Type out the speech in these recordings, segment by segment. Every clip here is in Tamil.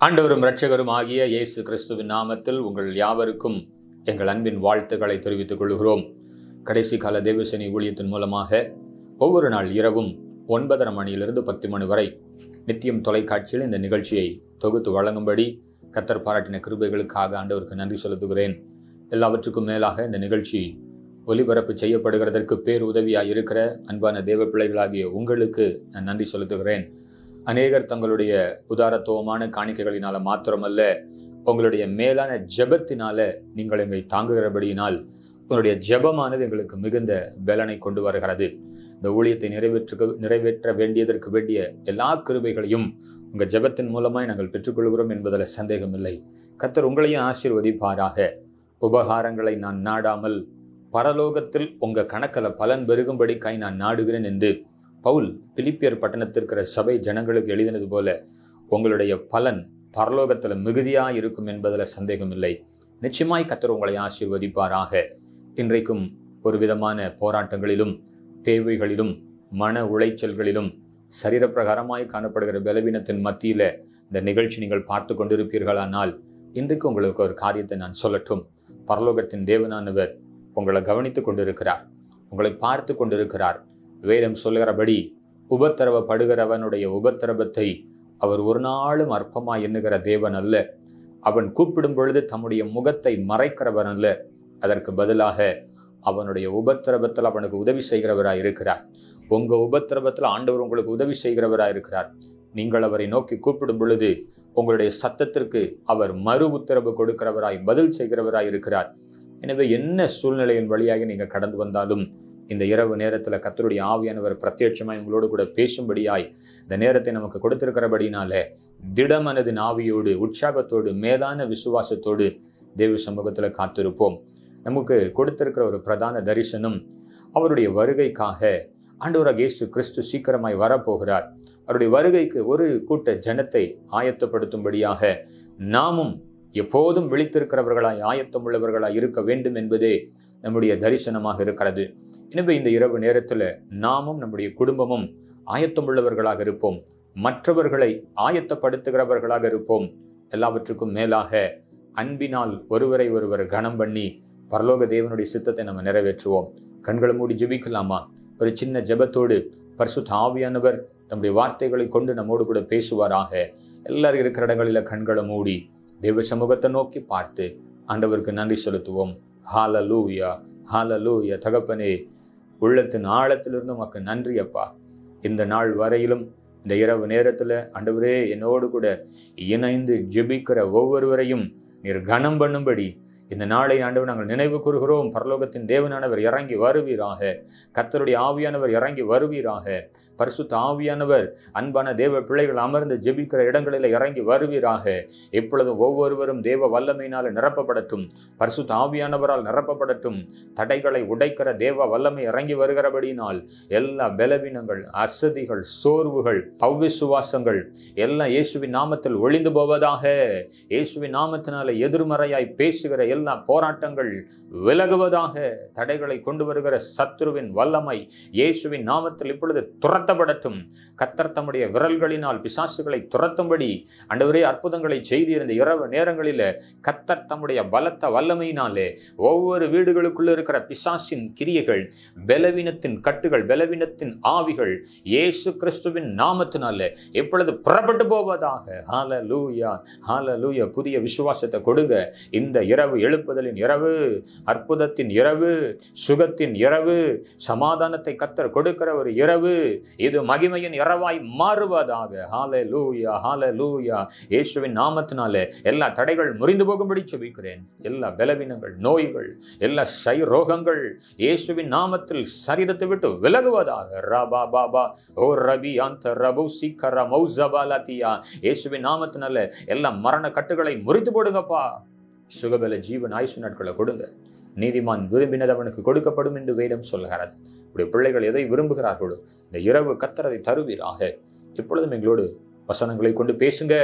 ஆண்டவரும் இரட்சகரும் ஆகிய இயேசு கிறிஸ்துவின் நாமத்தில் உங்கள் யாவருக்கும் எங்கள் அன்பின் வாழ்த்துக்களை தெரிவித்துக் கொள்கிறோம் கடைசி கால தேவசனி ஊழியத்தின் மூலமாக ஒவ்வொரு நாள் இரவும் ஒன்பதரை மணியிலிருந்து பத்து மணி வரை நித்தியம் தொலைக்காட்சியில் இந்த நிகழ்ச்சியை தொகுத்து வழங்கும்படி கத்தர் பாராட்டின கிருபைகளுக்காக ஆண்டவருக்கு நன்றி செலுத்துகிறேன் எல்லாவற்றுக்கும் மேலாக இந்த நிகழ்ச்சி ஒலிபரப்பு செய்யப்படுகிறதற்கு பேர் உதவியாக இருக்கிற அன்பான தேவ பிள்ளைகளாகிய உங்களுக்கு நான் நன்றி செலுத்துகிறேன் அநேகர் தங்களுடைய உதாரத்துவமான காணிக்கைகளினால மாத்திரமல்ல உங்களுடைய மேலான ஜெபத்தினால நீங்கள் எங்களை தாங்குகிறபடியினால் உங்களுடைய ஜெபமானது எங்களுக்கு மிகுந்த பலனை கொண்டு வருகிறது இந்த ஊழியத்தை நிறைவேற்று நிறைவேற்ற வேண்டியதற்கு வேண்டிய எல்லா கிருபைகளையும் உங்கள் ஜெபத்தின் மூலமாய் நாங்கள் பெற்றுக்கொள்கிறோம் என்பதில் சந்தேகமில்லை கத்தர் உங்களையும் ஆசீர்வதிப்பாராக உபகாரங்களை நான் நாடாமல் பரலோகத்தில் உங்க கணக்கில் பலன் பெருகும்படிக்காய் நான் நாடுகிறேன் என்று பவுல் பிலிப்பியர் பட்டணத்திற்கிற சபை ஜனங்களுக்கு எழுதினது போல உங்களுடைய பலன் பரலோகத்தில் மிகுதியாக இருக்கும் என்பதில் சந்தேகமில்லை நிச்சயமாய் கத்தர் உங்களை ஆசீர்வதிப்பாராக இன்றைக்கும் ஒரு விதமான போராட்டங்களிலும் தேவைகளிலும் மன உளைச்சல்களிலும் சரீரப்பிரகாரமாய் காணப்படுகிற பலவீனத்தின் மத்தியில் இந்த நிகழ்ச்சி நீங்கள் பார்த்து கொண்டிருப்பீர்களானால் இன்றைக்கு உங்களுக்கு ஒரு காரியத்தை நான் சொல்லட்டும் பரலோகத்தின் தேவனானவர் உங்களை கவனித்து கொண்டிருக்கிறார் உங்களை பார்த்து கொண்டிருக்கிறார் வேதம் சொல்லுகிறபடி உபத்திரவப்படுகிறவனுடைய உபத்திரவத்தை அவர் ஒரு நாளும் அற்பமாய் எண்ணுகிற தேவன் அல்ல அவன் கூப்பிடும் பொழுது தம்முடைய முகத்தை மறைக்கிறவன் அல்ல அதற்கு பதிலாக அவனுடைய உபத்திரவத்தில் அவனுக்கு உதவி செய்கிறவராய் இருக்கிறார் உங்க உபத்திரவத்தில் ஆண்டவர் உங்களுக்கு உதவி செய்கிறவராய் இருக்கிறார் நீங்கள் அவரை நோக்கி கூப்பிடும் பொழுது உங்களுடைய சத்தத்திற்கு அவர் மறு உத்தரவு கொடுக்கிறவராய் பதில் செய்கிறவராய் இருக்கிறார் எனவே என்ன சூழ்நிலையின் வழியாக நீங்க கடந்து வந்தாலும் இந்த இரவு நேரத்தில் கத்தருடைய ஆவியானவர் பிரத்யட்சமாய் உங்களோடு கூட பேசும்படியாய் இந்த நேரத்தை நமக்கு கொடுத்திருக்கிறபடினால திடமனதின் ஆவியோடு உற்சாகத்தோடு மேலான விசுவாசத்தோடு தேவ சமூகத்தில் காத்திருப்போம் நமக்கு கொடுத்திருக்கிற ஒரு பிரதான தரிசனம் அவருடைய வருகைக்காக ஆண்டவராக இயேசு கிறிஸ்து சீக்கிரமாய் வரப்போகிறார் அவருடைய வருகைக்கு ஒரு கூட்ட ஜனத்தை ஆயத்தப்படுத்தும்படியாக நாமும் எப்போதும் விழித்திருக்கிறவர்களாய் ஆயத்தம் உள்ளவர்களாய் இருக்க வேண்டும் என்பதே நம்முடைய தரிசனமாக இருக்கிறது எனவே இந்த இரவு நேரத்தில் நாமும் நம்முடைய குடும்பமும் ஆயத்தம் உள்ளவர்களாக இருப்போம் மற்றவர்களை ஆயத்தப்படுத்துகிறவர்களாக இருப்போம் எல்லாவற்றுக்கும் மேலாக அன்பினால் ஒருவரை ஒருவர் கனம் பண்ணி பரலோக தேவனுடைய சித்தத்தை நம்ம நிறைவேற்றுவோம் கண்களை மூடி ஜெபிக்கலாமா ஒரு சின்ன ஜெபத்தோடு பரிசுத்த ஆவியானவர் தம்முடைய வார்த்தைகளை கொண்டு நம்மோடு கூட பேசுவாராக எல்லாரும் இருக்கிற இடங்களில் கண்களை மூடி தேவ சமூகத்தை நோக்கி பார்த்து ஆண்டவருக்கு நன்றி செலுத்துவோம் ஹாலலூயா ஹாலலூயா தகப்பனே உள்ளத்தின் ஆழத்திலிருந்து உமக்கு நன்றி அப்பா இந்த நாள் வரையிலும் இந்த இரவு நேரத்தில் ஆண்டவரே என்னோடு கூட இணைந்து ஜெபிக்கிற ஒவ்வொருவரையும் நீர் கனம் பண்ணும்படி இந்த நாளை ஆண்டவர் நாங்கள் நினைவு கூறுகிறோம் பரலோகத்தின் தேவனானவர் இறங்கி வருவீராக கத்தருடைய ஆவியானவர் இறங்கி வருவீராக பரிசுத்த ஆவியானவர் அன்பான தேவ பிள்ளைகள் அமர்ந்து ஜெபிக்கிற இடங்களில் இறங்கி வருவீராக எப்பொழுதும் ஒவ்வொருவரும் தேவ வல்லமையினால் நிரப்பப்படட்டும் பரிசுத்த ஆவியானவரால் நிரப்பப்படட்டும் தடைகளை உடைக்கிற தேவ வல்லமை இறங்கி வருகிறபடியினால் எல்லா பலவீனங்கள் அசதிகள் சோர்வுகள் அவ்விசுவாசங்கள் எல்லாம் இயேசுவின் நாமத்தில் ஒளிந்து போவதாக இயேசுவின் நாமத்தினால எதிர்மறையாய் பேசுகிற எல்லா போராட்டங்கள் விலகுவதாக தடைகளை கொண்டு வருகிற சத்துருவின் வல்லமை இயேசுவின் நாமத்தில் இப்பொழுது துரத்தப்படட்டும் கத்தர் தம்முடைய விரல்களினால் பிசாசுகளை துரத்தும்படி அண்டவரே அற்புதங்களை செய்திருந்த இரவு நேரங்களில் கத்தர் தம்முடைய பலத்த வல்லமையினாலே ஒவ்வொரு வீடுகளுக்குள்ள இருக்கிற பிசாசின் கிரியைகள் பலவீனத்தின் கட்டுகள் பலவீனத்தின் ஆவிகள் இயேசு கிறிஸ்துவின் நாமத்தினால எப்பொழுது புறப்பட்டு போவதாக ஹால லூயா ஹால லூயா புதிய விசுவாசத்தை கொடுங்க இந்த இரவு எழுப்புதலின் இரவு அற்புதத்தின் இரவு சுகத்தின் இரவு சமாதானத்தை கத்தர் கொடுக்கிற ஒரு இரவு இது மகிமையின் இரவாய் மாறுவதாக ஹால லூயா ஹால லூயா இயேசுவின் நாமத்தினாலே எல்லா தடைகள் முறிந்து போகும்படி செபிக்கிறேன் எல்லா பலவீனங்கள் நோய்கள் எல்லா சை ரோகங்கள் இயேசுவின் நாமத்தில் சரீரத்தை விட்டு விலகுவதாக ரபா பாபா ஓ ரபி அந்த ரபு சீக்கர மௌசபாலத்தியா இயேசுவின் நாமத்தினால எல்லா மரண கட்டுகளை முறித்து போடுங்கப்பா சுகபல ஜீவன் ஆயுசு நாட்களை கொடுங்க நீதிமான் விரும்பினது அவனுக்கு கொடுக்கப்படும் என்று வேதம் சொல்லுகிறது உடைய பிள்ளைகள் எதை விரும்புகிறார்களோ இந்த இரவு கத்தரதை தருவீராக எப்பொழுதும் எங்களோடு வசனங்களை கொண்டு பேசுங்க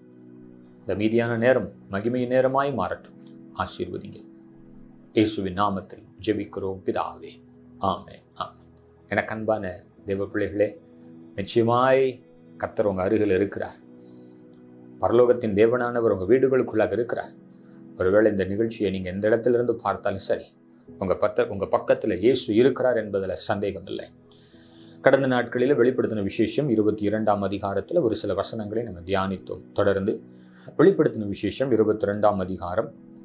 இந்த மீதியான நேரம் மகிமையின் நேரமாய் மாறட்டும் ஆசீர்வதிங்க இயேசுவின் நாமத்தில் ஜெபிக்கிறோம் பிதாவே ஆமே ஆமே எனக்கு அன்பான தேவ பிள்ளைகளே நிச்சயமாய் கத்தர் உங்க அருகில் இருக்கிறார் பரலோகத்தின் தேவனானவர் உங்கள் வீடுகளுக்குள்ளாக இருக்கிறார் ஒருவேளை இந்த நிகழ்ச்சியை நீங்கள் எந்த இடத்துல இருந்து பார்த்தாலும் சரி உங்கள் பத்த உங்கள் பக்கத்தில் இயேசு இருக்கிறார் என்பதில் சந்தேகம் இல்லை கடந்த நாட்களில் வெளிப்படுத்தின விசேஷம் இருபத்தி இரண்டாம் அதிகாரத்தில் ஒரு சில வசனங்களை நம்ம தியானித்தோம் தொடர்ந்து வெளிப்படுத்தின விசேஷம் இருபத்தி ரெண்டாம் அதிகாரம்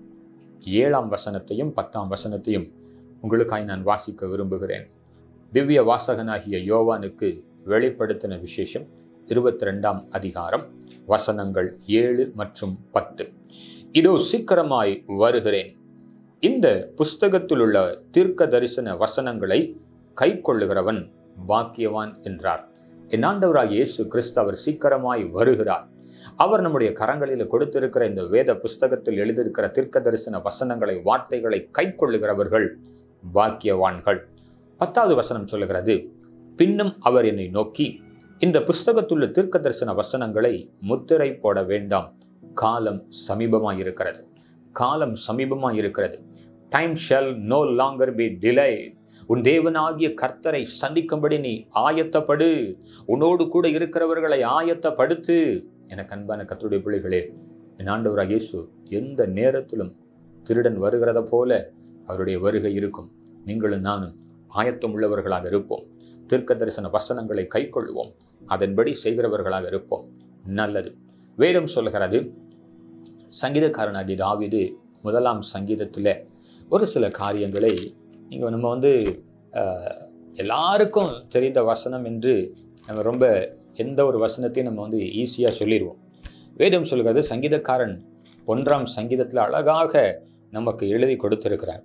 ஏழாம் வசனத்தையும் பத்தாம் வசனத்தையும் உங்களுக்காய் நான் வாசிக்க விரும்புகிறேன் திவ்ய வாசகனாகிய யோவானுக்கு வெளிப்படுத்தின விசேஷம் இருபத்தி ரெண்டாம் அதிகாரம் வசனங்கள் ஏழு மற்றும் பத்து இதோ சீக்கிரமாய் வருகிறேன் இந்த புஸ்தகத்தில் உள்ள தீர்க்க தரிசன வசனங்களை கை கொள்ளுகிறவன் பாக்கியவான் என்றார் என் ஆண்டவராக இயேசு கிறிஸ்து அவர் சீக்கிரமாய் வருகிறார் அவர் நம்முடைய கரங்களில் கொடுத்திருக்கிற இந்த வேத புஸ்தகத்தில் எழுதியிருக்கிற தீர்க்க தரிசன வசனங்களை வார்த்தைகளை கை கொள்ளுகிறவர்கள் பாக்கியவான்கள் பத்தாவது வசனம் சொல்லுகிறது பின்னும் அவர் என்னை நோக்கி இந்த புஸ்தகத்துள்ள தீர்க்க தரிசன வசனங்களை முத்திரை போட வேண்டாம் காலம் சமீபமாய் இருக்கிறது காலம் சமீபமாய் இருக்கிறது time shall no longer be delay உன் தேவனாகிய கர்த்தரை சந்திக்கும்படி நீ ஆயத்தப்படு உன்னோடு கூட இருக்கிறவர்களை ஆயத்தப்படுத்து எனக்கு அன்பான கர்த்தருடைய பிள்ளைகளே என் ஆண்டவராக இயேசு எந்த நேரத்திலும் திருடன் வருகிறத போல அவருடைய வருகை இருக்கும் நீங்களும் நானும் ஆயத்தம் உள்ளவர்களாக இருப்போம் தீர்க்க தரிசன வசனங்களை கைக்கொள்வோம் அதன்படி செய்கிறவர்களாக இருப்போம் நல்லது வேதம் சொல்கிறது சங்கீதக்காரனாகிய தாவீது முதலாம் சங்கீதத்தில் ஒரு சில காரியங்களை நீங்கள் நம்ம வந்து ஆஹ், எல்லாருக்கும் தெரிந்த வசனம் என்று நம்ம ரொம்ப எந்த ஒரு வசனத்தையும் நம்ம வந்து ஈஸியாக சொல்லிடுவோம் வேதம் சொல்கிறது சங்கீதக்காரன் ஒன்றாம் சங்கீதத்தில் அழகாக நமக்கு எழுதி கொடுத்திருக்கிறார்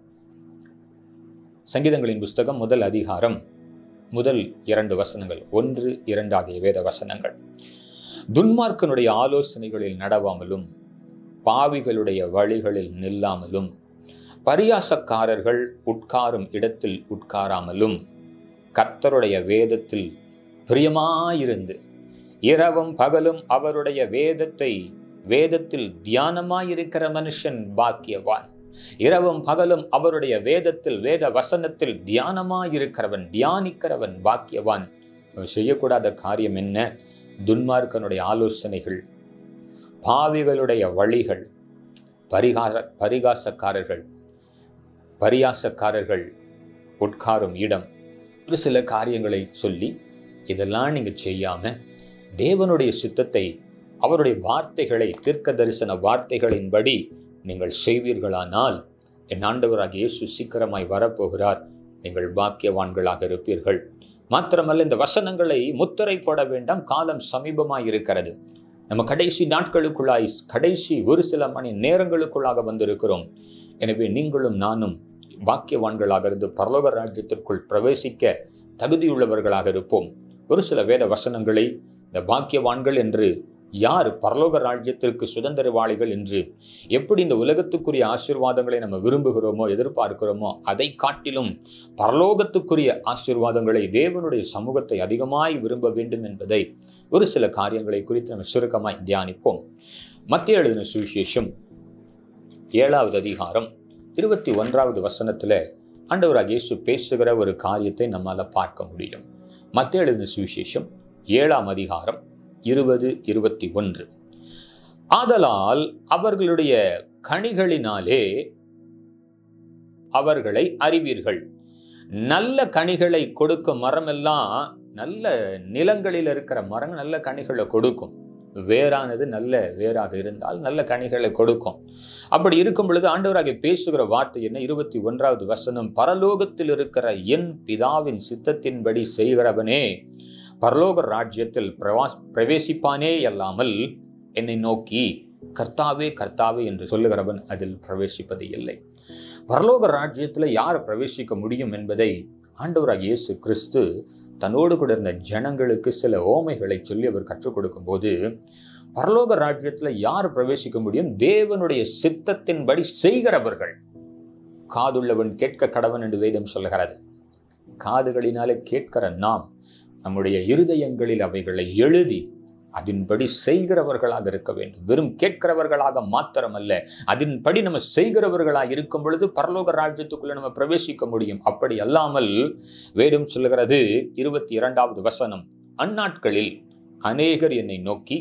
சங்கீதங்களின் புஸ்தகம் முதல் அதிகாரம் முதல் இரண்டு வசனங்கள் ஒன்று இரண்டு ஆகிய வேத வசனங்கள் துன்மார்க்கனுடைய ஆலோசனைகளில் நடவாமலும் பாவிகளுடைய வழிகளில் நில்லாமலும் பரியாசக்காரர்கள் உட்காரும் இடத்தில் உட்காராமலும் கர்த்தருடைய வேதத்தில் பிரியமாயிருந்து இரவும் பகலும் அவருடைய வேதத்தை வேதத்தில் தியானமாயிருக்கிற மனுஷன் பாக்கியவான் இரவும் பகலும் அவருடைய வேதத்தில் வேத வசனத்தில் தியானமாயிருக்கிறவன் தியானிக்கிறவன் பாக்கியவான் அவன் செய்யக்கூடாத காரியம் என்ன துன்மார்க்கனுடைய ஆலோசனைகள் பாவிகளுடைய வழிகள் பரிகார பரிகாசக்காரர்கள் பரியாசக்காரர்கள் உட்காரும் இடம் ஒரு சில காரியங்களை சொல்லி இதெல்லாம் நீங்கள் செய்யாம தேவனுடைய சித்தத்தை அவருடைய வார்த்தைகளை தீர்க்க தரிசன வார்த்தைகளின்படி நீங்கள் செய்வீர்களானால் என் ஆண்டவராக இயேசு சீக்கிரமாய் வரப்போகிறார் நீங்கள் பாக்கியவான்களாக இருப்பீர்கள் மாத்திரமல்ல இந்த வசனங்களை முத்திரை போட வேண்டாம் காலம் சமீபமாய் இருக்கிறது நம்ம கடைசி நாட்களுக்குள்ளாய் கடைசி ஒரு சில மணி நேரங்களுக்குள்ளாக வந்திருக்கிறோம் எனவே நீங்களும் நானும் பாக்கியவான்களாக இருந்து பரலோக ராஜ்யத்திற்குள் பிரவேசிக்க தகுதியுள்ளவர்களாக இருப்போம் ஒரு சில வேத வசனங்களை இந்த பாக்கியவான்கள் என்று யார் பரலோக ராஜ்யத்திற்கு சுதந்திரவாளிகள் என்று எப்படி இந்த உலகத்துக்குரிய ஆசீர்வாதங்களை நம்ம விரும்புகிறோமோ எதிர்பார்க்கிறோமோ அதை காட்டிலும் பரலோகத்துக்குரிய ஆசீர்வாதங்களை தேவனுடைய சமூகத்தை அதிகமாய் விரும்ப வேண்டும் என்பதை ஒரு சில காரியங்களை குறித்து நம்ம சுருக்கமாய் தியானிப்போம் மத்திய எழுதின சுவிசேஷம் ஏழாவது அதிகாரம் இருபத்தி ஒன்றாவது வசனத்தில் ஆண்டவராக இயேசு பேசுகிற ஒரு காரியத்தை நம்மால் பார்க்க முடியும் மத்திய எழுதின சுவிசேஷம் ஏழாம் அதிகாரம் இருபது இருபத்தி ஒன்று ஆதலால் அவர்களுடைய கனிகளினாலே அவர்களை அறிவீர்கள் நல்ல கனிகளை கொடுக்கும் மரமெல்லாம் நல்ல நிலங்களில் இருக்கிற மரம் நல்ல கனிகளை கொடுக்கும் வேறானது நல்ல வேறாக இருந்தால் நல்ல கனிகளை கொடுக்கும் அப்படி இருக்கும் பொழுது ஆண்டவராக பேசுகிற வார்த்தை என்ன இருபத்தி ஒன்றாவது வசனம் பரலோகத்தில் இருக்கிற என் பிதாவின் சித்தத்தின்படி செய்கிறவனே பரலோக ராஜ்யத்தில் பிரவாஸ் பிரவேசிப்பானே அல்லாமல் என்னை நோக்கி கர்த்தாவே கர்த்தாவே என்று சொல்லுகிறவன் அதில் பிரவேசிப்பது இல்லை பரலோக ராஜ்யத்தில் யார் பிரவேசிக்க முடியும் என்பதை ஆண்டவராக இயேசு கிறிஸ்து தன்னோடு கூட இருந்த ஜனங்களுக்கு சில ஓமைகளை சொல்லி அவர் கற்றுக் கொடுக்கும்போது பரலோக ராஜ்யத்தில் யார் பிரவேசிக்க முடியும் தேவனுடைய சித்தத்தின்படி செய்கிறவர்கள் காதுள்ளவன் கேட்க கடவன் என்று வேதம் சொல்லுகிறது காதுகளினாலே கேட்கிற நாம் நம்முடைய இருதயங்களில் அவைகளை எழுதி அதன்படி செய்கிறவர்களாக இருக்க வேண்டும் வெறும் கேட்கிறவர்களாக மாத்திரமல்ல அதன்படி நம்ம செய்கிறவர்களாக இருக்கும் பொழுது பரலோக ராஜ்யத்துக்குள்ள நம்ம பிரவேசிக்க முடியும் அப்படி அல்லாமல் வேதம் சொல்லுகிறது இருபத்தி இரண்டாவது வசனம் அந்நாட்களில் அநேகர் என்னை நோக்கி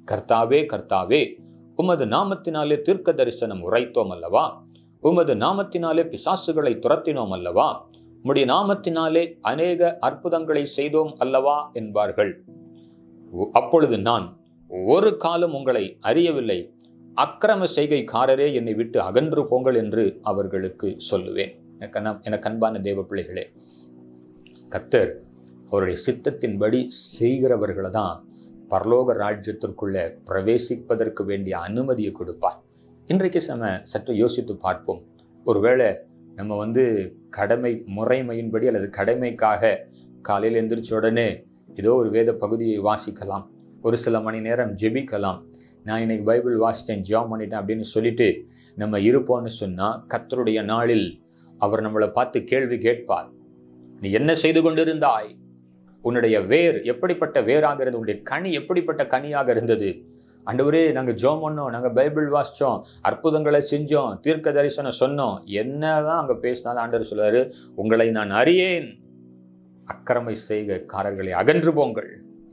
கர்த்தாவே கர்த்தாவே உமது நாமத்தினாலே தீர்க்க தரிசனம் உரைத்தோம் அல்லவா உமது நாமத்தினாலே பிசாசுகளை துரத்தினோம் அல்லவா உம்முடைய நாமத்தினாலே அநேக அற்புதங்களை செய்தோம் அல்லவா என்பார்கள் ஒ- அப்பொழுது நான் ஒரு காலம் உங்களை அறியவில்லை அக்கிரம செய்கைக்காரரே என்னை விட்டு அகன்று போங்கள் என்று அவர்களுக்கு சொல்லுவேன் எனக்கு அன்ன- எனக்கு அன்பான தேவ பிள்ளைகளே கத்தர் அவருடைய சித்தத்தின்படி செய்கிறவர்களை தான் பரலோக ராஜ்யத்திற்குள்ள பிரவேசிப்பதற்கு வேண்டிய அனுமதியை கொடுப்பார் இன்றைக்கு நம்ம சற்று யோசித்து பார்ப்போம் ஒருவேளை நம்ம வந்து கடமை முறைமையின்படி அல்லது கடமைக்காக காலையில் எந்திரிச்ச உடனே ஏதோ ஒரு வேத பகுதியை வாசிக்கலாம் ஒரு சில மணி நேரம் ஜெபிக்கலாம் நான் இன்னைக்கு பைபிள் வாசித்தேன் ஜாம் பண்ணிட்டேன் அப்படின்னு சொல்லிட்டு நம்ம இருப்போம்னு சொன்னால் கத்தருடைய நாளில் அவர் நம்மளை பார்த்து கேள்வி கேட்பார் நீ என்ன செய்து கொண்டிருந்தாய் உன்னுடைய வேர் எப்படிப்பட்ட வேராக இருந்தது உன்னுடைய கனி எப்படிப்பட்ட கனியாக இருந்தது ஆண்டவரே நாங்கள் ஜோம் பண்ணோம் நாங்கள் பைபிள் வாசித்தோம் அற்புதங்களை செஞ்சோம் தீர்க்க தரிசனம் சொன்னோம் என்னதான் அங்கே பேசினாலும் ஆண்டவர் சொல்றாரு உங்களை நான் அறியேன் அக்கிரமை செய்கைக்காரர்களை அகன்று போங்கள்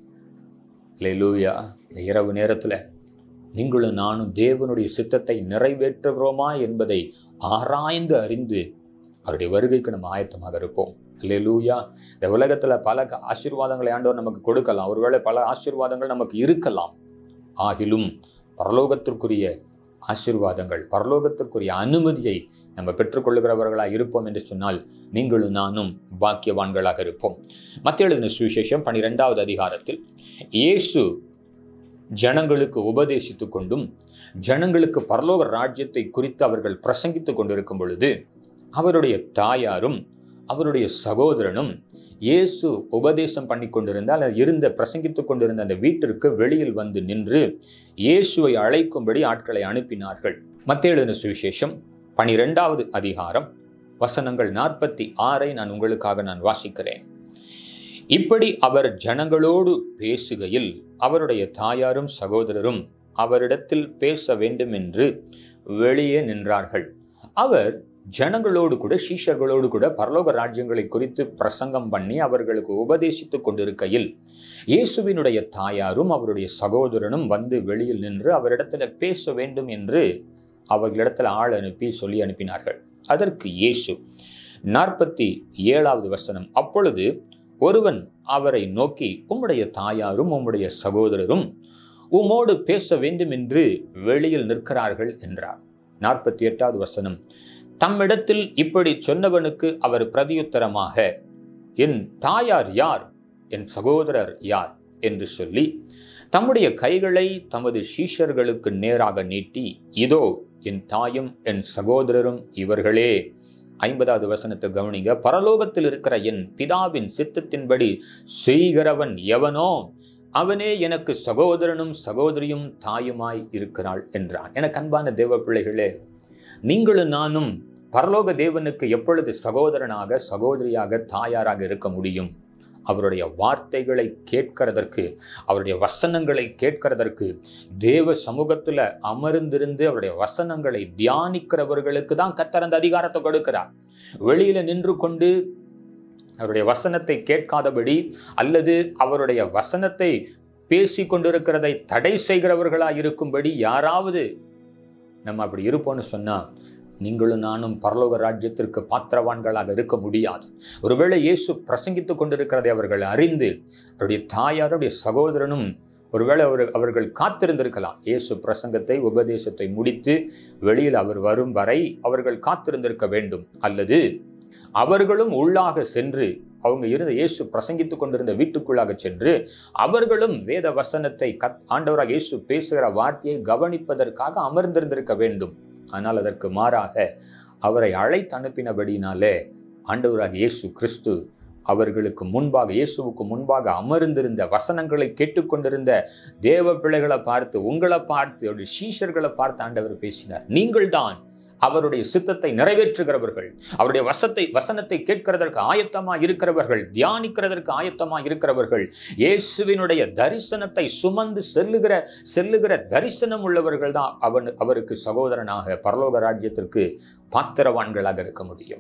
லூயா இந்த இரவு நேரத்தில் நீங்களும் நானும் தேவனுடைய சித்தத்தை நிறைவேற்றுகிறோமா என்பதை ஆராய்ந்து அறிந்து அவருடைய வருகைக்கு நம்ம ஆயத்தமாக இருப்போம் லூயா இந்த உலகத்தில் பல ஆசீர்வாதங்களை ஆண்டவர் நமக்கு கொடுக்கலாம் ஒருவேளை பல ஆசீர்வாதங்கள் நமக்கு இருக்கலாம் ஆகிலும் பரலோகத்திற்குரிய ஆசீர்வாதங்கள் பரலோகத்திற்குரிய அனுமதியை நம்ம பெற்றுக்கொள்ளுகிறவர்களாக இருப்போம் என்று சொன்னால் நீங்களும் நானும் பாக்கியவான்களாக இருப்போம் மத்திய எழுதின சுவிசேஷம் பனிரெண்டாவது அதிகாரத்தில் இயேசு ஜனங்களுக்கு உபதேசித்துக் கொண்டும் ஜனங்களுக்கு பரலோக ராஜ்யத்தை குறித்து அவர்கள் பிரசங்கித்துக் கொண்டிருக்கும் பொழுது அவருடைய தாயாரும் அவருடைய சகோதரனும் இயேசு உபதேசம் பண்ணி கொண்டிருந்த அல்லது இருந்த பிரசங்கித்துக் கொண்டிருந்த அந்த வீட்டிற்கு வெளியில் வந்து நின்று இயேசுவை அழைக்கும்படி ஆட்களை அனுப்பினார்கள் மத்திய எழுதின சுவிசேஷம் பனிரெண்டாவது அதிகாரம் வசனங்கள் நாற்பத்தி ஆறை நான் உங்களுக்காக நான் வாசிக்கிறேன் இப்படி அவர் ஜனங்களோடு பேசுகையில் அவருடைய தாயாரும் சகோதரரும் அவரிடத்தில் பேச வேண்டும் என்று வெளியே நின்றார்கள் அவர் ஜனங்களோடு கூட சீஷர்களோடு கூட பரலோக ராஜ்யங்களை குறித்து பிரசங்கம் பண்ணி அவர்களுக்கு உபதேசித்துக் கொண்டிருக்கையில் இயேசுவினுடைய தாயாரும் அவருடைய சகோதரனும் வந்து வெளியில் நின்று அவரிடத்துல பேச வேண்டும் என்று அவர்களிடத்தில் ஆள் அனுப்பி சொல்லி அனுப்பினார்கள் அதற்கு இயேசு நாற்பத்தி ஏழாவது வசனம் அப்பொழுது ஒருவன் அவரை நோக்கி உம்முடைய தாயாரும் உம்முடைய சகோதரரும் உம்மோடு பேச வேண்டும் என்று வெளியில் நிற்கிறார்கள் என்றார் நாற்பத்தி எட்டாவது வசனம் தம்மிடத்தில் இப்படி சொன்னவனுக்கு அவர் பிரதியுத்தரமாக என் தாயார் யார் என் சகோதரர் யார் என்று சொல்லி தம்முடைய கைகளை தமது சீஷர்களுக்கு நேராக நீட்டி இதோ என் தாயும் என் சகோதரரும் இவர்களே ஐம்பதாவது வசனத்தை கவனிங்க பரலோகத்தில் இருக்கிற என் பிதாவின் சித்தத்தின்படி செய்கிறவன் எவனோ அவனே எனக்கு சகோதரனும் சகோதரியும் தாயுமாய் இருக்கிறாள் என்றான் எனக்கு அன்பான தேவ பிள்ளைகளே நீங்களும் நானும் பரலோக தேவனுக்கு எப்பொழுது சகோதரனாக சகோதரியாக தாயாராக இருக்க முடியும் அவருடைய வார்த்தைகளை கேட்கிறதற்கு அவருடைய வசனங்களை கேட்கிறதற்கு தேவ சமூகத்துல அமர்ந்திருந்து அவருடைய வசனங்களை தியானிக்கிறவர்களுக்கு தான் கத்தர் அந்த அதிகாரத்தை கொடுக்கிறார் வெளியில நின்று கொண்டு அவருடைய வசனத்தை கேட்காதபடி அல்லது அவருடைய வசனத்தை பேசி கொண்டிருக்கிறதை தடை செய்கிறவர்களா இருக்கும்படி யாராவது நம்ம அப்படி இருப்போம்னு சொன்னா நீங்களும் நானும் பரலோக ராஜ்யத்திற்கு பாத்திரவான்களாக இருக்க முடியாது ஒருவேளை இயேசு பிரசங்கித்துக் கொண்டிருக்கிறதை அவர்கள் அறிந்து அவருடைய தாயாருடைய சகோதரனும் ஒருவேளை அவர் அவர்கள் காத்திருந்திருக்கலாம் இயேசு பிரசங்கத்தை உபதேசத்தை முடித்து வெளியில் அவர் வரும் வரை அவர்கள் காத்திருந்திருக்க வேண்டும் அல்லது அவர்களும் உள்ளாக சென்று அவங்க இருந்த இயேசு பிரசங்கித்துக் கொண்டிருந்த வீட்டுக்குள்ளாக சென்று அவர்களும் வேத வசனத்தை கத் ஆண்டவராக இயேசு பேசுகிற வார்த்தையை கவனிப்பதற்காக அமர்ந்திருந்திருக்க வேண்டும் ஆனால் அதற்கு மாறாக அவரை அழைத்து அனுப்பினபடினாலே ஆண்டவராக இயேசு கிறிஸ்து அவர்களுக்கு முன்பாக இயேசுவுக்கு முன்பாக அமர்ந்திருந்த வசனங்களை கேட்டுக்கொண்டிருந்த தேவ பிள்ளைகளை பார்த்து உங்களை பார்த்து அவருடைய சீஷர்களை பார்த்து ஆண்டவர் பேசினார் நீங்கள்தான் அவருடைய சித்தத்தை நிறைவேற்றுகிறவர்கள் அவருடைய வசத்தை வசனத்தை கேட்கிறதற்கு ஆயத்தமா இருக்கிறவர்கள் தியானிக்கிறதற்கு ஆயத்தமா இருக்கிறவர்கள் இயேசுவினுடைய தரிசனத்தை சுமந்து செல்லுகிற செல்லுகிற தரிசனம் உள்ளவர்கள் தான் அவன் அவருக்கு சகோதரனாக பரலோக ராஜ்யத்திற்கு பாத்திரவான்களாக இருக்க முடியும்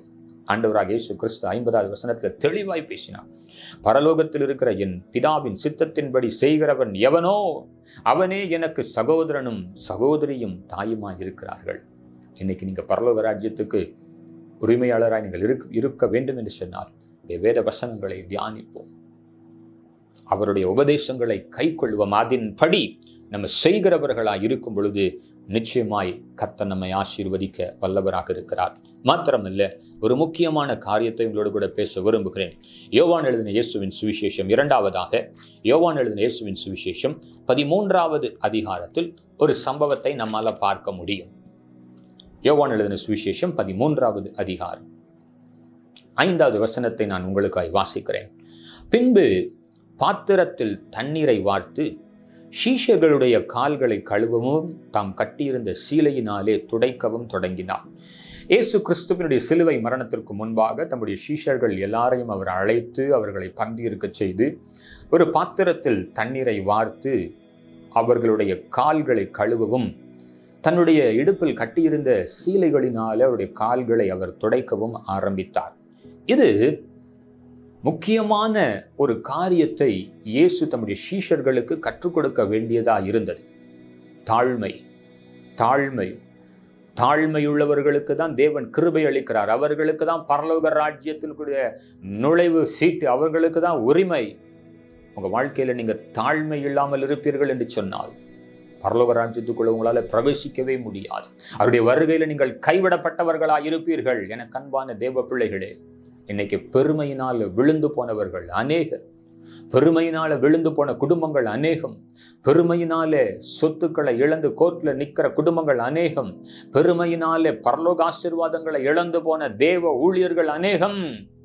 ஆண்டவராக இயேசு கிறிஸ்து ஐம்பதாவது வசனத்தில் தெளிவாய் பேசினார் பரலோகத்தில் இருக்கிற என் பிதாவின் சித்தத்தின்படி செய்கிறவன் எவனோ அவனே எனக்கு சகோதரனும் சகோதரியும் தாயுமாய் இருக்கிறார்கள் இன்னைக்கு நீங்க பரலோக ராஜ்யத்துக்கு உரிமையாளராய் நீங்கள் இருக்க இருக்க வேண்டும் என்று சொன்னால் இந்த வேத வசனங்களை தியானிப்போம் அவருடைய உபதேசங்களை கை கொள்வோம் அதன்படி நம்ம செய்கிறவர்களாய் இருக்கும் பொழுது நிச்சயமாய் கத்த நம்மை ஆசீர்வதிக்க வல்லவராக இருக்கிறார் மாத்திரமல்ல ஒரு முக்கியமான காரியத்தை உங்களோடு கூட பேச விரும்புகிறேன் யோவான் எழுதின இயேசுவின் சுவிசேஷம் இரண்டாவதாக யோவான் எழுதின இயேசுவின் சுவிசேஷம் பதிமூன்றாவது அதிகாரத்தில் ஒரு சம்பவத்தை நம்மால பார்க்க முடியும் யோவான் எழுதின சுவிசேஷம் பதிமூன்றாவது அதிகாரம் ஐந்தாவது வசனத்தை நான் உங்களுக்காய் வாசிக்கிறேன் பின்பு பாத்திரத்தில் தண்ணீரை வார்த்து ஷீஷர்களுடைய கால்களை கழுவவும் தாம் கட்டியிருந்த சீலையினாலே துடைக்கவும் தொடங்கினார் இயேசு கிறிஸ்துவனுடைய சிலுவை மரணத்திற்கு முன்பாக தம்முடைய சீஷர்கள் எல்லாரையும் அவர் அழைத்து அவர்களை பந்தியிருக்கச் செய்து ஒரு பாத்திரத்தில் தண்ணீரை வார்த்து அவர்களுடைய கால்களை கழுவவும் தன்னுடைய இடுப்பில் கட்டியிருந்த சீலைகளினாலே அவருடைய கால்களை அவர் துடைக்கவும் ஆரம்பித்தார் இது முக்கியமான ஒரு காரியத்தை இயேசு தம்முடைய சீஷர்களுக்கு கற்றுக் கொடுக்க வேண்டியதா இருந்தது தாழ்மை தாழ்மை தாழ்மையுள்ளவர்களுக்கு தான் தேவன் கிருபை அளிக்கிறார் அவர்களுக்கு தான் பரலோக ராஜ்யத்திற்குரிய நுழைவு சீட்டு அவர்களுக்கு தான் உரிமை உங்க வாழ்க்கையில நீங்க தாழ்மை இல்லாமல் இருப்பீர்கள் என்று சொன்னால் பரலோக ராஜ்யத்துக்குள்ள உங்களால பிரவேசிக்கவே முடியாது அவருடைய வருகையில நீங்கள் கைவிடப்பட்டவர்களாய் இருப்பீர்கள் என கண்பான தேவ பிள்ளைகளே இன்னைக்கு பெருமையினால் விழுந்து போனவர்கள் அநேகர் பெருமையினால விழுந்து போன குடும்பங்கள் அநேகம் பெருமையினாலே சொத்துக்களை இழந்து கோர்ட்ல நிக்கிற குடும்பங்கள் அநேகம் பெருமையினாலே பரலோக ஆசீர்வாதங்களை இழந்து போன தேவ ஊழியர்கள் அநேகம்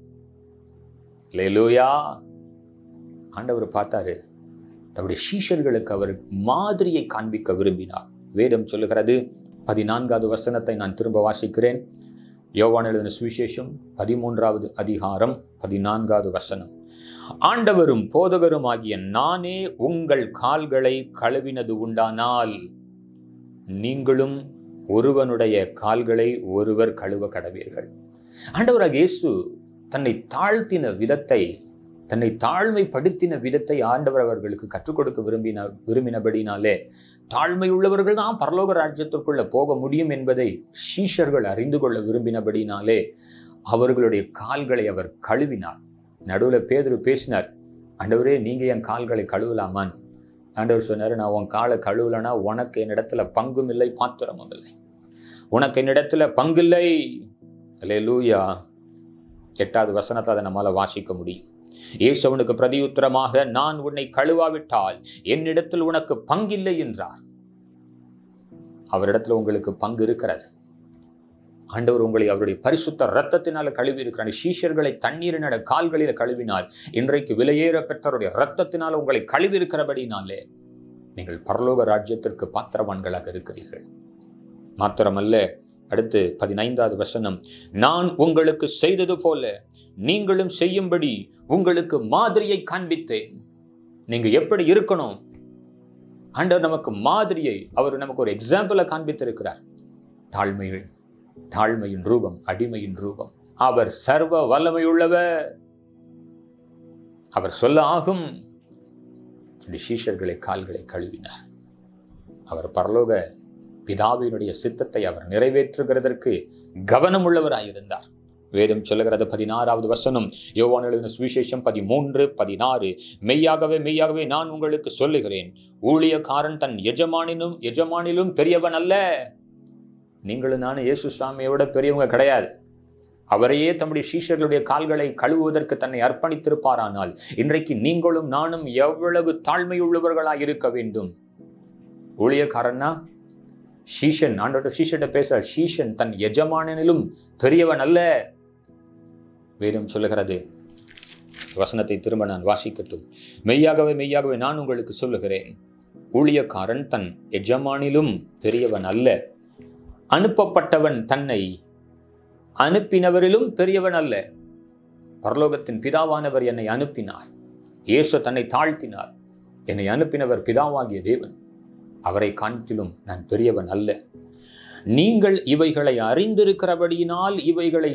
லேலூயா ஆண்டவர் பார்த்தாரு தன்னுடைய சீஷர்களுக்கு அவர் மாதிரியை காண்பிக்க விரும்பினார் வேதம் சொல்லுகிறது பதினான்காவது வசனத்தை நான் திரும்ப வாசிக்கிறேன் யோவான் எழுதின சுவிசேஷம் பதிமூன்றாவது அதிகாரம் பதினான்காவது வசனம் ஆண்டவரும் போதகரும் ஆகிய நானே உங்கள் கால்களை கழுவினது உண்டானால் நீங்களும் ஒருவனுடைய கால்களை ஒருவர் கழுவ கடவீர்கள் ஆண்டவராக இயேசு தன்னை தாழ்த்தின விதத்தை தன்னை தாழ்மைப்படுத்தின விதத்தை ஆண்டவர் அவர்களுக்கு கற்றுக் கொடுக்க விரும்பின விரும்பினபடினாலே தாழ்மை உள்ளவர்கள் தான் பரலோக ராஜ்யத்திற்குள்ள போக முடியும் என்பதை சீஷர்கள் அறிந்து கொள்ள விரும்பினபடினாலே அவர்களுடைய கால்களை அவர் கழுவினார் நடுவில் பேதுரு பேசினார் ஆண்டவரே நீங்க என் கால்களை கழுவலாமான்னு ஆண்டவர் சொன்னார் நான் உன் காலை கழுவலனா உனக்கு என்னிடத்துல பங்கும் இல்லை பாத்திரமும் இல்லை உனக்கு என்னிடத்துல பங்கில்லை அல்லே லூயா எட்டாவது வசனத்தை அதை நம்மால வாசிக்க முடியும் இயேசவனுக்கு பிரதியுத்தரமாக நான் உன்னை கழுவாவிட்டால் என்னிடத்தில் உனக்கு பங்கில்லை என்றார் அவரிடத்துல உங்களுக்கு பங்கு இருக்கிறது ஆண்டவர் உங்களை அவருடைய பரிசுத்த ரத்தத்தினால கழுவி இருக்கிறார் சீஷர்களை தண்ணீரினோட கால்களில கழுவினார் இன்றைக்கு விலையேற பெற்றவருடைய ரத்தத்தினால உங்களை கழுவி இருக்கிறபடினாலே நீங்கள் பரலோக ராஜ்யத்திற்கு பாத்திரவான்களாக இருக்கிறீர்கள் மாத்திரமல்ல அடுத்து பதினைந்தாவது வசனம் நான் உங்களுக்கு செய்தது போல நீங்களும் செய்யும்படி உங்களுக்கு மாதிரியை காண்பித்தேன் நீங்க எப்படி இருக்கணும் ஆண்டவர் நமக்கு மாதிரியை அவர் நமக்கு ஒரு எக்ஸாம்பிளை காண்பித்திருக்கிறார் தாழ்மையில் தாழ்மையின் ரூபம் அடிமையின் ரூபம் அவர் சர்வ வல்லமையுள்ளவர் அவர் சொல்ல ஆகும் சீஷர்களை கால்களை கழுவினார் அவர் பரலோக பிதாவினுடைய சித்தத்தை அவர் நிறைவேற்றுகிறதற்கு கவனம் உள்ளவராயிருந்தார் வேதம் சொல்லுகிறது பதினாறாவது வசனம் யோவான் எழுதின சுவிசேஷம் பதிமூன்று பதினாறு மெய்யாகவே மெய்யாகவே நான் உங்களுக்கு சொல்லுகிறேன் ஊழியக்காரன் தன் எஜமானினும் எஜமானிலும் பெரியவன் அல்ல நீங்களும் நானும் இயேசு சுவாமியோட பெரியவங்க கிடையாது அவரையே தம்முடைய சீஷர்களுடைய கால்களை கழுவுவதற்கு தன்னை அர்ப்பணித்திருப்பாரானால் இன்றைக்கு நீங்களும் நானும் எவ்வளவு தாழ்மையுள்ளவர்களாக இருக்க வேண்டும் ஊழியக்காரன்னா ஷீஷன் ஆண்டோட ஷீஷட்ட பேச ஷீஷன் தன் எஜமானனிலும் பெரியவன் அல்ல வேதம் சொல்லுகிறது வசனத்தை திரும்ப நான் வாசிக்கட்டும் மெய்யாகவே மெய்யாகவே நான் உங்களுக்கு சொல்லுகிறேன் ஊழியக்காரன் தன் எஜமானிலும் பெரியவன் அல்ல அனுப்பப்பட்டவன் தன்னை அனுப்பினவரிலும் பெரியவன் அல்ல பரலோகத்தின் பிதாவானவர் என்னை அனுப்பினார் இயேசு தன்னை தாழ்த்தினார் என்னை அனுப்பினவர் பிதாவாகிய தேவன் அவரை காட்டிலும் நான் பெரியவன் அல்ல நீங்கள் இவைகளை அறிந்திருக்கிறபடியினால் இவைகளை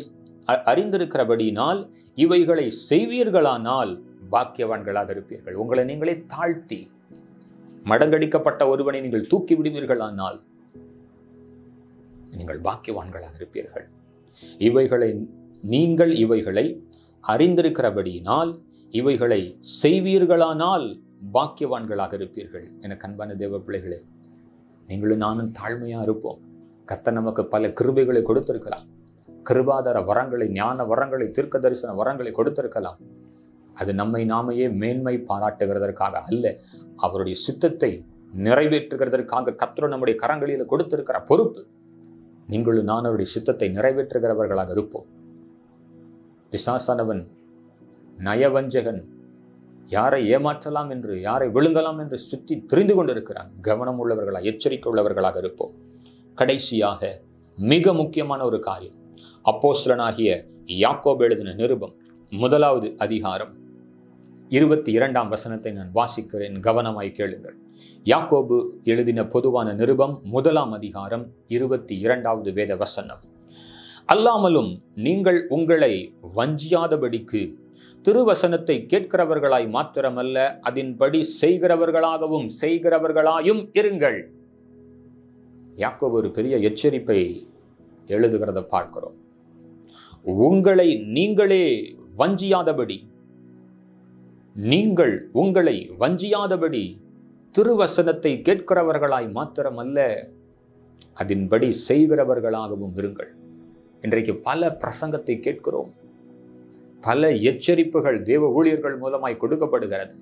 அ- அறிந்திருக்கிறபடியினால் இவைகளை செய்வீர்களானால் பாக்கியவான்களாக இருப்பீர்கள் உங்களை நீங்களே தாழ்த்தி மடங்கடிக்கப்பட்ட ஒருவனை நீங்கள் தூக்கி விடுவீர்களானால் நீங்கள் பாக்கியவான்களாக இருப்பீர்கள் இவைகளை நீங்கள் இவைகளை அறிந்திருக்கிறபடியினால் இவைகளை செய்வீர்களானால் பாக்கியவான்களாக இருப்பீர்கள் என கண்பான தேவ பிள்ளைகளே நீங்களும் நானும் தாழ்மையா இருப்போம் கர்த்தர் நமக்கு பல கிருபைகளை கொடுத்திருக்கலாம் கிருபாதார வரங்களை ஞான வரங்களை தீர்க்க தரிசன வரங்களை கொடுத்திருக்கலாம் அது நம்மை நாமையே மேன்மை பாராட்டுகிறதற்காக அல்ல அவருடைய சித்தத்தை நிறைவேற்றுகிறதற்காக கர்த்தர் நம்முடைய கரங்களில் கொடுத்திருக்கிற பொறுப்பு நீங்களும் நான் அவருடைய சித்தத்தை நிறைவேற்றுகிறவர்களாக இருப்போம் பிசாசானவன் நயவஞ்சகன் யாரை ஏமாற்றலாம் என்று யாரை விழுங்கலாம் என்று சுற்றி தெரிந்து கொண்டிருக்கிறான் கவனம் உள்ளவர்களாக எச்சரிக்கை உள்ளவர்களாக இருப்போம் கடைசியாக மிக முக்கியமான ஒரு காரியம் அப்போஸ்தலனாகிய யாக்கோபு எழுதின நிருபம் முதலாவது அதிகாரம் இருபத்தி இரண்டாம் வசனத்தை நான் வாசிக்கிறேன் கவனமாய் கேளுங்கள் யாக்கோபு எழுதின பொதுவான நிருபம் முதலாம் அதிகாரம் இருபத்தி இரண்டாவது வேத வசனம் அல்லாமலும் நீங்கள் உங்களை வஞ்சியாதபடிக்கு திருவசனத்தை கேட்கிறவர்களாய் மாத்திரமல்ல அதன்படி செய்கிறவர்களாகவும் செய்கிறவர்களாயும் இருங்கள் யாக்கோபு ஒரு பெரிய எச்சரிப்பை எழுதுகிறத பார்க்கிறோம் உங்களை நீங்களே வஞ்சியாதபடி நீங்கள் உங்களை வஞ்சியாதபடி திருவசனத்தை கேட்கிறவர்களாய் மாத்திரமல்ல அதன்படி செய்கிறவர்களாகவும் இருங்கள் இன்றைக்கு பல பிரசங்கத்தை கேட்கிறோம் பல எச்சரிப்புகள் தேவ ஊழியர்கள் மூலமாய் கொடுக்கப்படுகிறது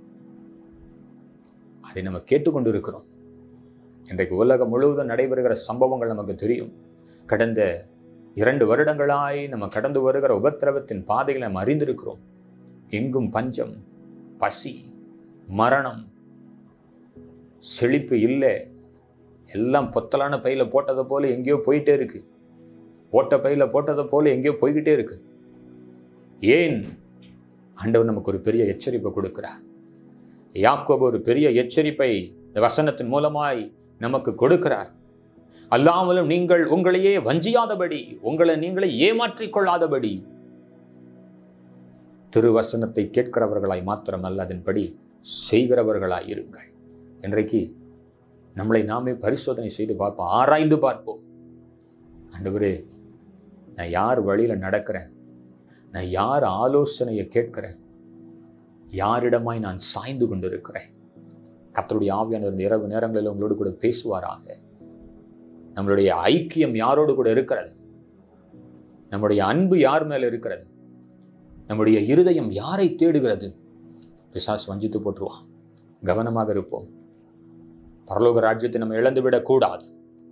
அதை நம்ம கேட்டுக்கொண்டிருக்கிறோம் இன்றைக்கு உலகம் முழுவதும் நடைபெறுகிற சம்பவங்கள் நமக்கு தெரியும் கடந்த இரண்டு வருடங்களாய் நம்ம கடந்து வருகிற உபத்திரவத்தின் பாதைகளை நம்ம அறிந்திருக்கிறோம் எங்கும் பஞ்சம் பசி மரணம் செழிப்பு இல்லை எல்லாம் பொத்தலான பையில போட்டதை போல எங்கேயோ போயிட்டே இருக்கு ஓட்ட பையில போட்டதை போல எங்கேயோ போய்கிட்டே இருக்கு ஏன் ஆண்டவர் நமக்கு ஒரு பெரிய எச்சரிப்பை கொடுக்கிறார் யாக்கோபு ஒரு பெரிய எச்சரிப்பை இந்த வசனத்தின் மூலமாய் நமக்கு கொடுக்கிறார் அல்லாமலும் நீங்கள் உங்களையே வஞ்சியாதபடி உங்களை நீங்களே ஏமாற்றிக் கொள்ளாதபடி திருவசனத்தை கேட்கிறவர்களாய் மாத்திரமல்ல அதன்படி செய்கிறவர்களாய் இருங்கள் இன்றைக்கு நம்மளை நாமே பரிசோதனை செய்து பார்ப்போம் ஆராய்ந்து பார்ப்போம் ஆண்டவரே நான் யார் வழியில நடக்கிறேன் நான் யார் ஆலோசனையை கேட்கிறேன் யாரிடமாய் நான் சாய்ந்து கொண்டிருக்கிறேன் கர்த்தருடைய ஆவியானவர் இந்த இரவு நேரங்களில் உங்களோடு கூட பேசுவாராக நம்மளுடைய ஐக்கியம் யாரோடு கூட இருக்கிறது நம்முடைய அன்பு யார் மேல இருக்கிறது நம்முடைய இருதயம் யாரை தேடுகிறது பிசாசு வஞ்சித்து போட்டுருவான் கவனமாக இருப்போம் பரலோக ராஜ்யத்தை நம்ம இழந்துவிடக் கூடாது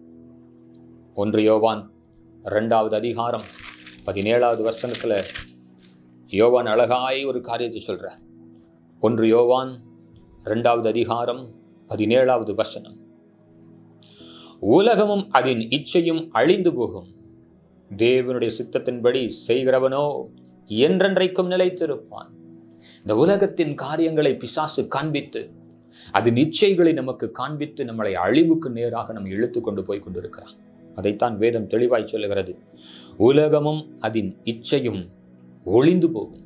ஒன்று யோவான் ரெண்டாவது அதிகாரம் பதினேழாவது வசனத்துல யோவான் அழகாய் ஒரு காரியத்தை சொல்றார் ஒன்று யோவான் ரெண்டாவது அதிகாரம் பதினேழாவது வசனம் உலகமும் அதன் இச்சையும் அழிந்து போகும் தேவனுடைய சித்தத்தின்படி செய்கிறவனோ என்றென்றைக்கும் நிலைத்திருப்பான் இந்த உலகத்தின் காரியங்களை பிசாசு காண்பித்து அதன் இச்சைகளை நமக்கு காண்பித்து நம்மளை அழிவுக்கு நேராக நம்ம இழுத்து கொண்டு போய் கொண்டிருக்கிறான் அதைத்தான் வேதம் தெளிவாய் சொல்லுகிறது உலகமும் அதன் இச்சையும் ஒளிந்து போகும்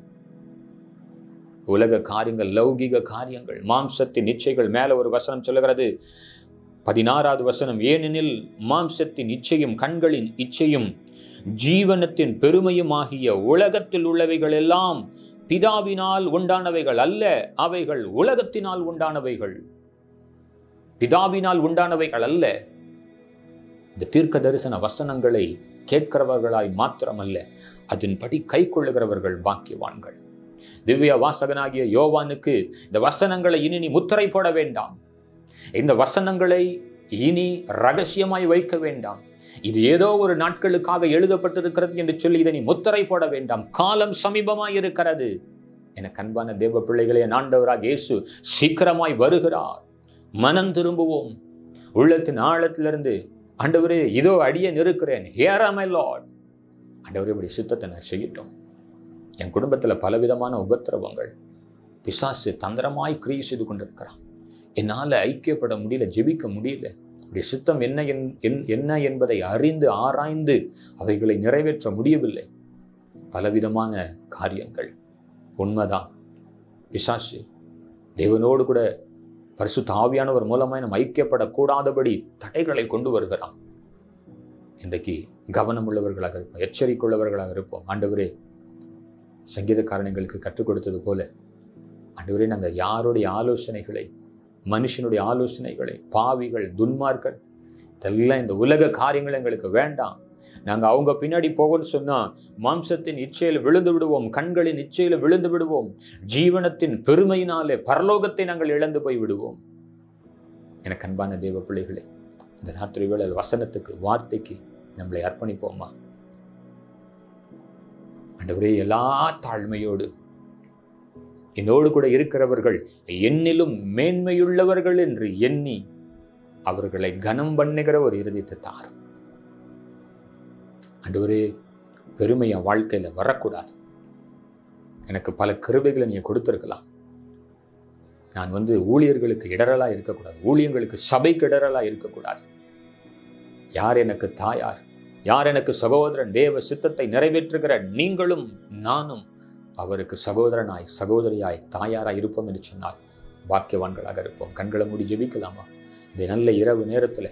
உலக காரியங்கள் லௌகிக காரியங்கள் மாம்சத்தின் இச்சைகள் மேல ஒரு வசனம் சொல்லுகிறது பதினாறாவது வசனம் ஏனெனில் மாம்சத்தின் இச்சையும் கண்களின் இச்சையும் ஜீவனத்தின் பெருமையும் ஆகிய உலகத்தில் உள்ளவைகள் எல்லாம் பிதாவினால் உண்டானவைகள் அல்ல அவைகள் உலகத்தினால் உண்டானவைகள் பிதாவினால் உண்டானவைகள் அல்ல இந்த தீர்க்க தரிசன வசனங்களை கேட்கிறவர்களாய் மாத்திரமல்ல அதன்படி கை கொள்ளுகிறவர்கள் பாக்கியவான்கள் திவ்ய வாசகனாகிய யோவானுக்கு இந்த வசனங்களை இனி நீ முத்திரை போட வேண்டாம் இந்த வசனங்களை இனி ரகசியமாய் வைக்க வேண்டாம் இது ஏதோ ஒரு நாட்களுக்காக எழுதப்பட்டிருக்கிறது என்று சொல்லி இதை நீ முத்திரை போட வேண்டாம் காலம் சமீபமாய் இருக்கிறது என கண்பான தேவ பிள்ளைகளே ஆண்டவராக இயேசு சீக்கிரமாய் வருகிறார் மனம் திரும்புவோம் உள்ளத்தின் ஆழத்திலிருந்து ஆண்டவரே இதோ அடியேன் இருக்கிறேன் ஹியர் am I லார்ட் ஆண்டவரே இப்படி சுத்தத்தை நான் செய்யட்டும் என் குடும்பத்தில் பலவிதமான உபத்திரவங்கள் பிசாசு தந்திரமாய் கிரியை செய்து கொண்டிருக்கிறான் என்னால் ஐக்கியப்பட முடியல ஜெபிக்க முடியல இப்படி சித்தம் என்ன என்- என்- என்ன என்பதை அறிந்து ஆராய்ந்து அவைகளை நிறைவேற்ற முடியவில்லை பலவிதமான காரியங்கள் உண்மைதான் பிசாசு தேவனோடு கூட பரிசுத்த ஆவியானவர் மூலமாய் நம்ம ஐக்கியப்படக்கூடாதபடி தடைகளை கொண்டு வருகிறான் இன்றைக்கு கவனம் உள்ளவர்களாக இருப்போம் எச்சரிக்கையுள்ளவர்களாக இருப்போம் ஆண்டவரே சங்கீதக்காரன் எங்களுக்கு கற்றுக் கொடுத்தது போல ஆண்டவரே நாங்கள் யாருடைய ஆலோசனைகளை மனுஷனுடைய ஆலோசனைகளை பாவிகள் துன்மார்கள் இதெல்லாம் இந்த உலக காரியங்கள் எங்களுக்கு வேண்டாம் நாங்கள் அவங்க பின்னாடி போகணும்னு சொன்னால் மாம்சத்தின் இச்சையில் விழுந்து விடுவோம் கண்களின் இச்சையில் விழுந்து விடுவோம் ஜீவனத்தின் பெருமையினாலே பரலோகத்தை நாங்கள் இழந்து போய் விடுவோம் எனக்கு அன்பான தேவ பிள்ளைகளே இந்த ராத்திரி வேளை வசனத்துக்கு வார்த்தைக்கு நம்மளை அர்ப்பணிப்போமா ஆண்டவரே எல்லா தாழ்மையோடு என்னோடு கூட இருக்கிறவர்கள் என்னிலும் மேன்மையுள்ளவர்கள் என்று எண்ணி அவர்களை கனம் பண்ணுகிற ஒரு இறுதித்தை தார் ஆண்டவரே பெருமை என் வாழ்க்கையில வரக்கூடாது எனக்கு பல கிருபைகளை நீங்க கொடுத்துருக்கலாம் நான் வந்து ஊழியர்களுக்கு இடரலா இருக்கக்கூடாது ஊழியங்களுக்கு சபைக்கு இடரலா இருக்கக்கூடாது யார் எனக்கு தாயார் யார் எனக்கு சகோதரன் தேவ சித்தத்தை நிறைவேற்றுகிற நீங்களும் நானும் அவருக்கு சகோதரனாய் சகோதரியாய் தாயாராய் இருப்போம் என்று சொன்னால் பாக்கியவான்களாக இருப்போம் கண்களை மூடி ஜெபிக்கலாமா இந்த நல்ல இரவு நேரத்தில்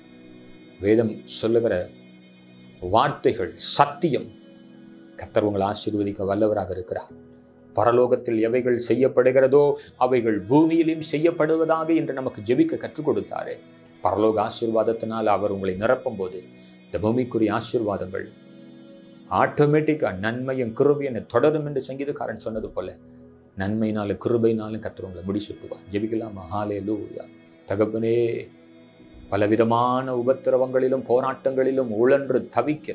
வேதம் சொல்லுகிற வார்த்தைகள் சத்தியம் கத்தர் உங்களை ஆசீர்வதிக்க வல்லவராக இருக்கிறார் பரலோகத்தில் எவைகள் செய்யப்படுகிறதோ அவைகள் பூமியிலும் செய்யப்படுவதாக என்று நமக்கு ஜெபிக்க கற்றுக் கொடுத்தாரே பரலோக ஆசீர்வாதத்தினால் அவர் உங்களை நிரப்பும் போது இந்த பூமிக்குரிய ஆசீர்வாதங்கள் ஆட்டோமேட்டிக்காக நன்மையும் கிருபையும் தொடரும் என்று சங்கீதக்காரன் சொன்னது போல நன்மையினாலும் கிருபையினாலும் கத்தர் உங்களை முடிச்சுட்டுவார் ஜெபிக்கலாமா ஹாலே லூயா தகப்பனே பலவிதமான உபத்திரவங்களிலும் போராட்டங்களிலும் உழன்று தவிக்கிற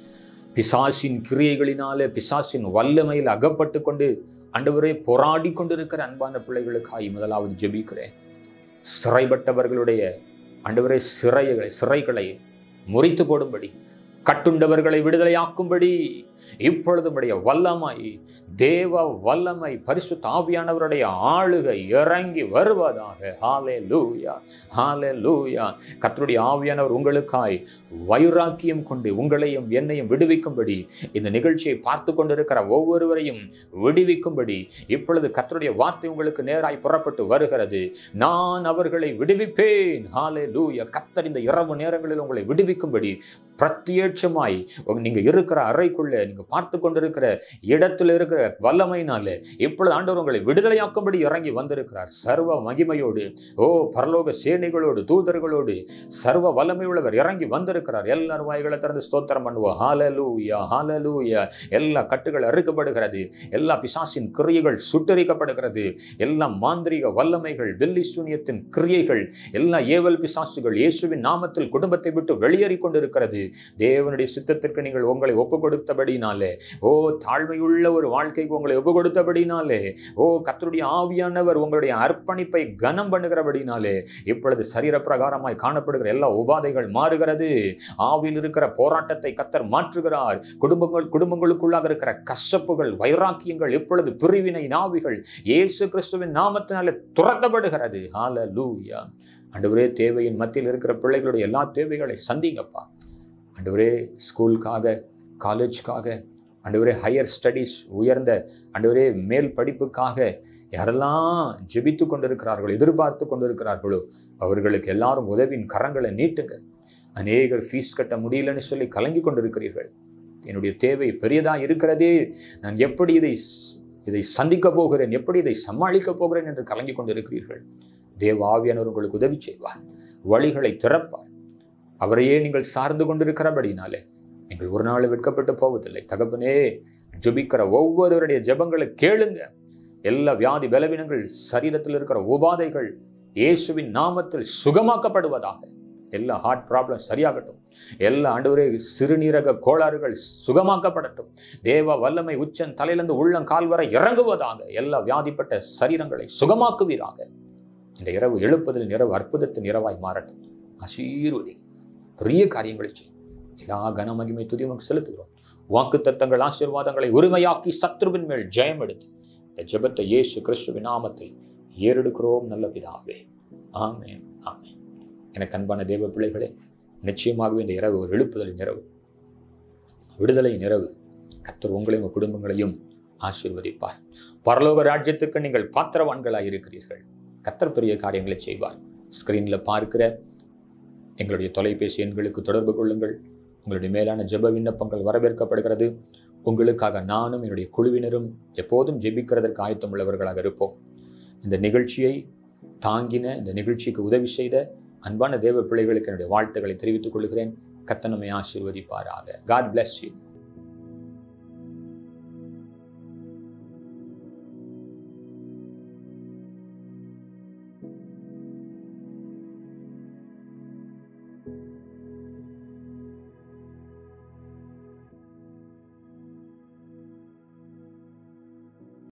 பிசாசின் கிரியைகளினாலே பிசாசின் வல்லமையில் அகப்பட்டு கொண்டு அண்டவரே போராடி கொண்டிருக்கிற அன்பான பிள்ளைகளுக்காய் முதலாவது ஜெபிக்கிறேன் சிறைப்பட்டவர்களுடைய அண்டவரே சிறைகளை சிறைகளை முறித்து போடும்படி கட்டுண்டவர்களை விடுதலையாக்கும்படி இப்பொழுது உடைய வல்லமை தேவ வல்லமை பரிசு தாவியானவருடைய ஆளுகை இறங்கி வருவதாக ஹாலே லூயா ஹாலே லூயா கத்தருடைய ஆவியானவர் உங்களுக்காய் வைராக்கியம் கொண்டு உங்களையும் என்னையும் விடுவிக்கும்படி இந்த நிகழ்ச்சியை பார்த்து கொண்டிருக்கிற ஒவ்வொருவரையும் விடுவிக்கும்படி இப்பொழுது கத்தருடைய வார்த்தை உங்களுக்கு நேராய் புறப்பட்டு வருகிறது நான் அவர்களை விடுவிப்பேன் ஹாலே லூயா கத்தர் இந்த இரவு நேரங்களில் உங்களை விடுவிக்கும்படி பிரத்யட்சமாய் நீங்க இருக்கிற அறைக்குள்ள நீங்க பார்த்து கொண்டிருக்கிற இடத்துல இருக்கிற வல்லமையினால இப்பொழுது ஆண்டவர் உங்களை விடுதலையாக்கும்படி இறங்கி வந்திருக்கிறார் சர்வ மகிமையோடு ஓ பரலோக சேனைகளோடு தூதர்களோடு சர்வ வல்லமை உள்ளவர் இறங்கி வந்திருக்கிறார் எல்லாரும் வாய்களை திறந்து ஸ்தோத்திரம் பண்ணுவோம் ஹாலலூயா ஹாலலூயா எல்லா கட்டுகள் அறுக்கப்படுகிறது எல்லா பிசாசின் கிரியைகள் சுட்டரிக்கப்படுகிறது எல்லா மாந்திரிக வல்லமைகள் வெள்ளி சூனியத்தின் கிரியைகள் எல்லா ஏவல் பிசாசுகள் இயேசுவின் நாமத்தில் குடும்பத்தை விட்டு வெளியேறி கொண்டிருக்கிறது தேவனுடைய சித்தத்திற்கு நீங்கள் உங்களை ஒப்பு கொடுத்தபடினாலே ஓ தாழ்மையுள்ள ஒரு வாழ்க்கைக்கு உங்களை ஒப்பு கொடுத்தபடினாலே ஓ கத்தருடைய ஆவியானவர் உங்களுடைய அர்ப்பணிப்பை கனம் பண்ணுகிறபடினாலே இப்பொழுது சரீர பிரகாரமாய் காணப்படுகிற எல்லா உபாதைகள் மாறுகிறது ஆவியில் இருக்கிற போராட்டத்தை கத்தர் மாற்றுகிறார் குடும்பங்கள் குடும்பங்களுக்குள்ளாக இருக்கிற கசப்புகள் வைராக்கியங்கள் இப்பொழுது பிரிவினை நாவிகள் இயேசு கிறிஸ்துவின் நாமத்தினாலே துரத்தப்படுகிறது ஹால லூயா ஆண்டவரே தேவையின் மத்தியில் இருக்கிற பிள்ளைகளுடைய எல்லா தேவைகளை சந்திங்கப்பா ஆண்டவரே ஸ்கூலுக்காக காலேஜ்க்காக ஆண்டவரே ஹையர் ஸ்டடீஸ் உயர்ந்த ஆண்டவரே மேல் படிப்புக்காக யாரெல்லாம் ஜெபித்து கொண்டிருக்கிறார்களோ எதிர்பார்த்து கொண்டிருக்கிறார்களோ அவர்களுக்கு எல்லாரும் உதவியின் கரங்களை நீட்டுங்க அநேகர் ஃபீஸ் கட்ட முடியலன்னு சொல்லி கலங்கி கொண்டிருக்கிறீர்கள் என்னுடைய தேவை பெரியதா இருக்கிறதே நான் எப்படி இதை இதை சந்திக்க போகிறேன் எப்படி இதை சமாளிக்க போகிறேன் என்று கலங்கி கொண்டிருக்கிறீர்கள் தேவ ஆவியானவர் உங்களுக்கு உதவி செய்வார் வழிகளை திறப்பார் அவரையே நீங்கள் சார்ந்து கொண்டிருக்கிறபடினாலே நீங்கள் ஒரு நாள் வெட்கப்பட்டு போவதில்லை தகப்பனே ஜெபிக்கிற ஒவ்வொருவருடைய ஜெபங்களை கேளுங்க எல்லா வியாதி பலவீனங்கள் சரீரத்தில் இருக்கிற உபாதைகள் இயேசுவின் நாமத்தில் சுகமாக்கப்படுவதாக எல்லா ஹார்ட் ப்ராப்ளம் சரியாகட்டும் எல்லா ஆண்டவரே சிறுநீரக கோளாறுகள் சுகமாக்கப்படட்டும் தேவ வல்லமை உச்சன் தலையிலிருந்து உள்ளம் கால் வரை இறங்குவதாக எல்லா வியாதிப்பட்ட சரீரங்களை சுகமாக்குவீராக இந்த இரவு எழுப்புதலின் இரவு அற்புதத்தின் இரவாய் மாறட்டும் ஆசீர்வதி பெரிய காரியங்களை செய்யும் எல்லா கனமகிமை துதி உனக்கு செலுத்துகிறோம் வாக்கு தத்தங்கள் ஆசீர்வாதங்களை உரிமையாக்கி சத்ருவின் மேல் ஜெயம் எடுத்து இந்த ஜெபத்தை இயேசு கிறிஸ்துவின் நாமத்தில் ஏறெடுக்கிறோம் நல்ல பிதாவே ஆமேன் ஆமேன் எனக்கு அன்பான தேவ பிள்ளைகளே நிச்சயமாகவே இந்த இரவு ஒரு எழுப்புதலின் இரவு விடுதலை இரவு கத்தர் உங்களையும் உங்கள் குடும்பங்களையும் ஆசீர்வதிப்பார் பரலோக ராஜ்யத்துக்கு நீங்கள் பாத்திரவான்களாக இருக்கிறீர்கள் கத்தர் பெரிய காரியங்களை செய்வார் ஸ்க்ரீனில் பார்க்கிற எங்களுடைய தொலைபேசி எண்களுக்கு தொடர்பு கொள்ளுங்கள் உங்களுடைய மேலான ஜெப விண்ணப்பங்கள் வரவேற்கப்படுகிறது உங்களுக்காக நானும் என்னுடைய குழுவினரும் எப்போதும் ஜெபிக்கிறதற்கு ஆயத்தம் உள்ளவர்களாக இருப்போம் இந்த நிகழ்ச்சியை தாங்கின இந்த நிகழ்ச்சிக்கு உதவி செய்த அன்பான தேவ பிள்ளைகளுக்கு என்னுடைய வாழ்த்துக்களை தெரிவித்துக் கொள்கிறேன் கத்தனமை ஆசீர்வதிப்பாராக காட் bless you